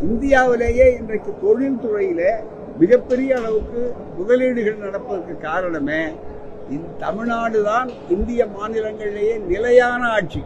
இந்தியாவிலேயே இன்றைக்கு தொழில்துறையில மிகப்பெரிய அளவுக்கு முதலீடுகள் நடப்பதற்கு காரணமே இந்த தமிழ்நாடு தான் இந்திய மாநிலங்களிலேயே நிலையான ஆட்சி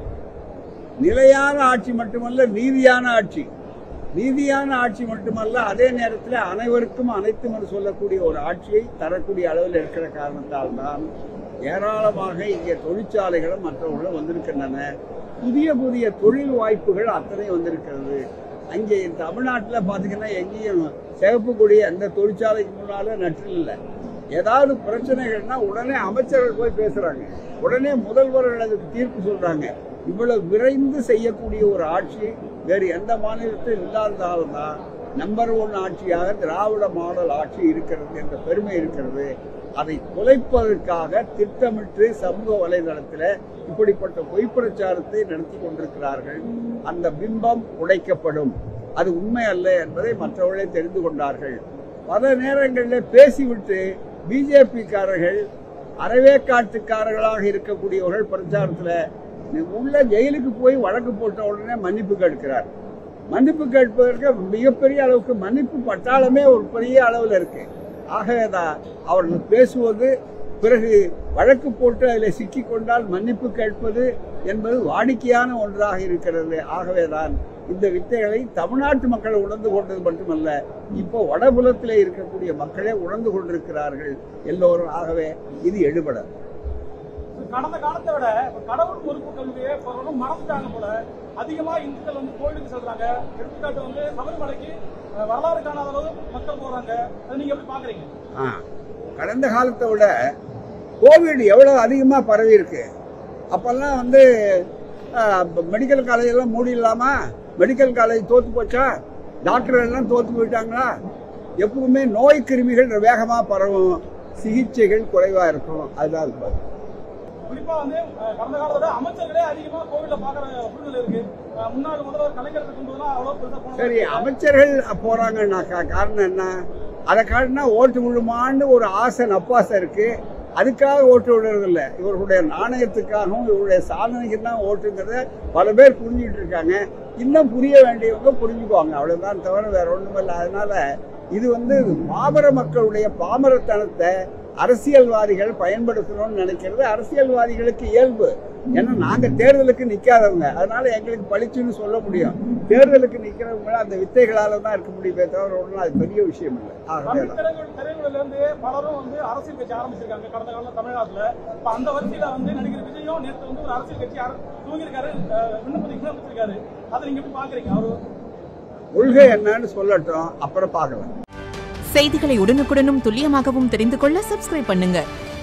நிலையான ஆட்சி மட்டுமல்ல நீதியான ஆட்சி நீதியான ஆட்சி மட்டுமல்ல அதே நேரத்தில் அனைவருக்கும் அனைத்தும் என்று சொல்லக்கூடிய ஒரு ஆட்சியை தரக்கூடிய அளவில் இருக்கிற காரணத்தால் தான் ஏராளமாக இங்கே தொழிற்சாலைகளும் மற்றவர்களும் வந்திருக்கின்றன புதிய புதிய தொழில் வாய்ப்புகள் அத்தனை வந்திருக்கிறது அங்கே தமிழ்நாட்டில் பார்த்தீங்கன்னா எங்கேயும் சிவப்பு கொடி அந்த தொழிற்சாலைக்கு முன்னால நட்டு இல்லை ஏதாவது பிரச்சனைகள்னா உடனே அமைச்சர்கள் போய் பேசுறாங்க உடனே முதல்வர்கள் அதுக்கு தீர்ப்பு சொல்றாங்க இவ்வளவு விரைந்து செய்யக்கூடிய ஒரு ஆட்சி வேறு எந்த மாநிலத்திலும் இல்லாததால்தான் நம்பர் ஒன் ஆட்சியாக திராவிட மாடல் ஆட்சி இருக்கிறது என்ற பெருமை இருக்கிறது அதை குலைப்பதற்காக திட்டமிட்டு சமூக வலைதளத்தில் இப்படிப்பட்ட பொய் பிரச்சாரத்தை நடத்தி கொண்டிருக்கிறார்கள் அந்த பிம்பம் உடைக்கப்படும் அது உண்மை அல்ல என்பதை மற்றவர்களே தெரிந்து கொண்டார்கள் பல நேரங்களில் பேசிவிட்டு பிஜேபிக்காரர்கள் அறவேக்காட்டுக்காரர்களாக இருக்கக்கூடியவர்கள் பிரச்சாரத்தில் உள்ள ஜெயிலுக்கு போய் வழக்கு போட்ட உடனே மன்னிப்பு கேட்கிறார் மன்னிப்பு கேட்பதற்கு மிகப்பெரிய அளவுக்கு மன்னிப்பு பட்டாளமே ஒரு பெரிய அளவில் இருக்கு ஆகவேதான் அவர்கள் பேசுவது பிறகு வழக்கு போட்டு அதில் சிக்கிக் கொண்டால் மன்னிப்பு கேட்பது என்பது வாடிக்கையான ஒன்றாக இருக்கிறது ஆகவேதான் இந்த வித்தைகளை தமிழ்நாட்டு மக்கள் உணர்ந்து கொண்டது மட்டுமல்ல இப்போ வடபுலத்திலே இருக்கக்கூடிய மக்களே உணர்ந்து கொண்டிருக்கிறார்கள் எல்லோரும் ஆகவே இது எடுபட கடந்த காலத்தை விட இப்ப கடவுள் பொறுப்பு கல்வியை பொருளும் மறந்துட்டாங்க போல அதிகமா இந்துக்கள் வந்து கோயிலுக்கு செல்றாங்க எடுத்துக்காட்டு வந்து சபரிமலைக்கு அஹ், வரலாறு காணாத அளவு மக்கள் போறாங்க அதை நீங்க எப்படி பாக்குறீங்க ஆ, கடந்த காலத்தை விட கோவிட் எவ்வளவு அதிகமா பரவி இருக்கு அப்பெல்லாம் வந்து மெடிக்கல் காலேஜ் எல்லாம் மூடிடலாமா மெடிக்கல் காலேஜ் தோத்து போச்சா டாக்டர் எல்லாம் தோத்து போயிட்டாங்களா எப்பவுமே நோய் கிருமிகள் வேகமா பரவும் சிகிச்சைகள் குறைவா இருக்கும் அதுதான் அது பதில். குறிப்பா வந்து அஹ், கடந்த காலத்தை விட அமைச்சர்களே அதிகமா கோவில்ல பாக்குற சூழ்நிலை இருக்கு அஹ், முன்னாள் முதல்வர் கலைஞர் இருக்கும்போதெல்லாம் அவ்வளவு பெருசா போனது சரி அமைச்சர்கள் போறாங்கன்னாக்கா காரணம் என்ன அதை காட்டினா ஓட்டு விழுமான்னு ஒரு ஆசை நப்பாசை இருக்கு அதுக்காக ஓட்டு விடுறதில்ல இவர்களுடைய நாணயத்துக்காகவும் இவருடைய சாதனைக்கு தான் ஓட்டுங்கிறத பல பேர் புரிஞ்சுக்கிட்டு இருக்காங்க இன்னும் புரிய வேண்டியவங்க புரிஞ்சுக்குவாங்க அவ்வளவுதான் தவிர வேற ஒண்ணும் இல்லை அதனால இது வந்து பாமர மக்களுடைய பாமரத்தனத்தை அரசியல்வாதிகள் பயன்படுத்தணும்னு நினைக்கிறது அரசியல்வாதிகளுக்கு இயல்பு ஏன்னா நாங்க தேர்தலுக்கு நிக்காதவங்க அதனால எங்களுக்கு பளிச்சுன்னு சொல்ல முடியும் தேர்தலுக்கு நிக்கிறவங்க அந்த வித்தைகளால தான் இருக்க முடியுமே தவிர ஒன்றும் அது பெரிய விஷயம் இல்லை ஆகவே தமிழ் திரைகள் திரைகளில இருந்து பலரும் வந்து அரசியல் கட்சி ஆரம்பிச்சிருக்காங்க கடந்த காலம் தமிழ்நாட்டுல இப்ப அந்த வரிசையில வந்து நடிகர் விஜயும் நேற்று வந்து ஒரு அரசியல் கட்சி ஆர- துவங்கியிருக்காரு அஹ், விண்ணப்பத்துக்கு விண்ணப்பிச்சிருக்காரு அதை நீங்க எப்படி பாக்குறீங்க அவரு கொள்கை என்னன்னு சொல்லட்டும் அப்புறம் பார்க்கலாம் செய்திகளை உடனுக்குடனும் துல்லியமாகவும் தெரிந்து கொள்ள சப்ஸ்கிரைப் பண்ணுங்க